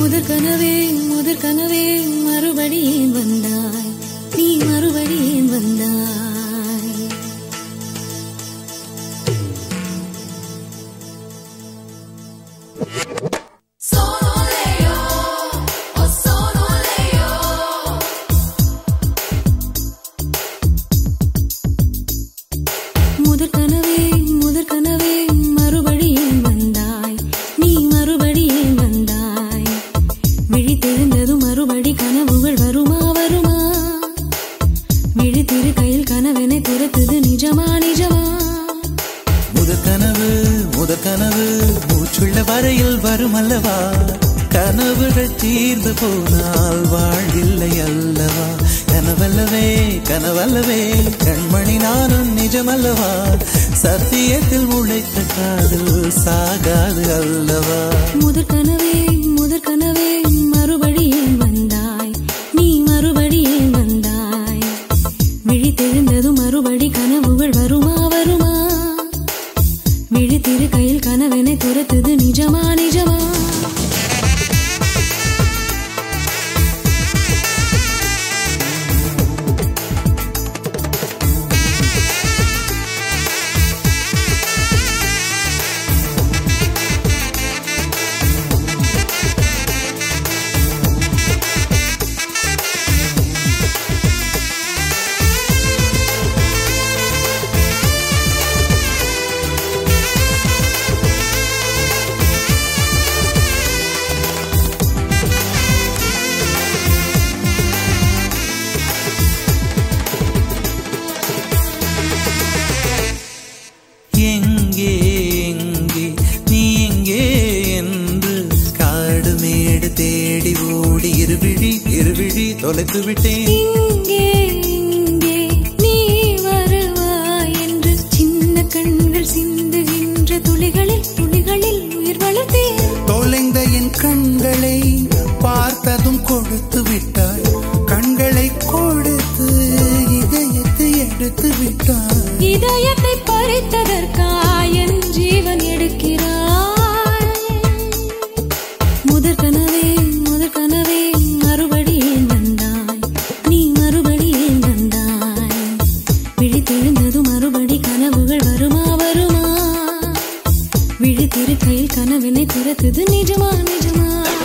முதற் கனவே முதற் கனவே மறுபடியும் வந்தாய் நீ மறுபடியும் வந்தாய் முதற் கனவே முதற் கனவே மறுபடியும் வந்தாய் நீ மறுபடியும் வந்தாய் விழித்தெழுந்ததும் மறுபடி கனவுகள் வருமா வருமா விழித்திரு கையில் கனவென துரத்துது நிஜமா நிஜமா முதற் கனவு முதற் கனவு மூச்சுள்ள வரையில் வரும் அல்லவா கனவுகள் தீர்ந்து போனால் வாழ்வில்லை அல்லவா கனவல்லவே கனவல்லவே கண்மணி நானும் நிஜமல்லவா சத்தியத்தில் உழைத்த காதல் சாகாது அல்லவா முதற் கனவே முதற் கனவே மறுபடியும் வந்தாய் நீ மறுபடியும் வந்தாய் விழித்தெழுந்ததும் மறுபடி கனவுகள் வருமா வருமா விழித்திரு கையில் கனவென துரத்துது நிஜமா நிஜமா எங்கே எங்கே நீ எங்கே என்று காடு மேடு தேடி ஓடி இருவிழி இருவிழி தொலைத்து விட்டேன் இங்கே இங்கே நீ வருவாய் என்று சின்ன கண்கள் சிந்துகின்ற துளிகளில் துளிகளில் உயிர் வளர்த்தேன் தொலைந்த என் கண்களை பார்த்ததும் கொடுத்து விட்டாய் கண்களை கொடுத்து இதயத்தை எடுத்து விட்டாய் இதயத்தை பறித்ததற்காய் என் ஜீவன் எடுக்கிறாய் முதற் கனவே முதற் கனவே மறுபடியும் வந்தாய் நீ மறுபடியும் வந்தாய் விழித்தெழுந்ததும் மறுபடி கனவுகள் வருமா வருமா விழித்திருக்கையில் கனவினை துரத்துது நிஜமா நிஜமா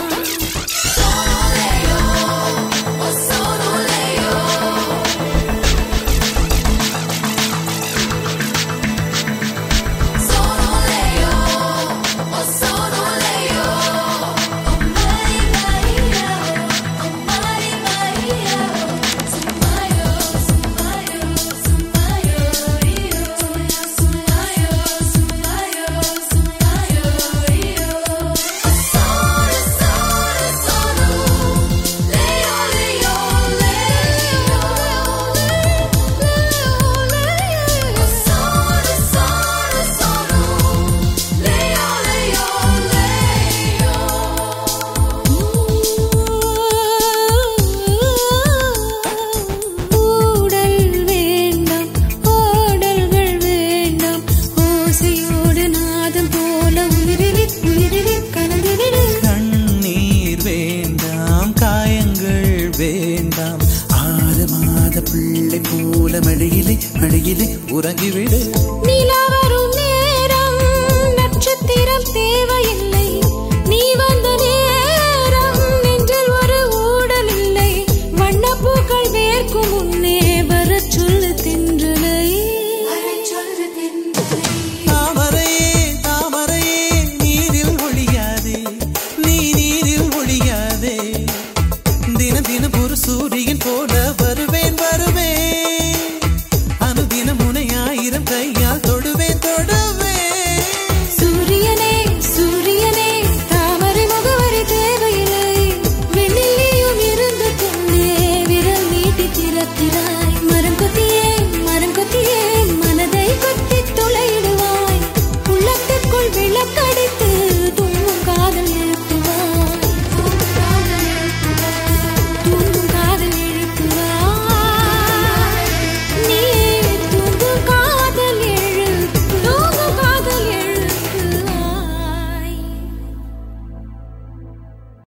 ஊடல் வேண்டாம் ஓடல்கள் வேண்டாம் ஓசையோடு நாதம் போல உயிரில் உயிரில் கலந்துவிடு கண்ணீர் வேண்டாம் காயங்கள் வேண்டாம் ஆறு மாத பிள்ளை போல மழையிலே மழையிலே உறங்கிவிடு நிலா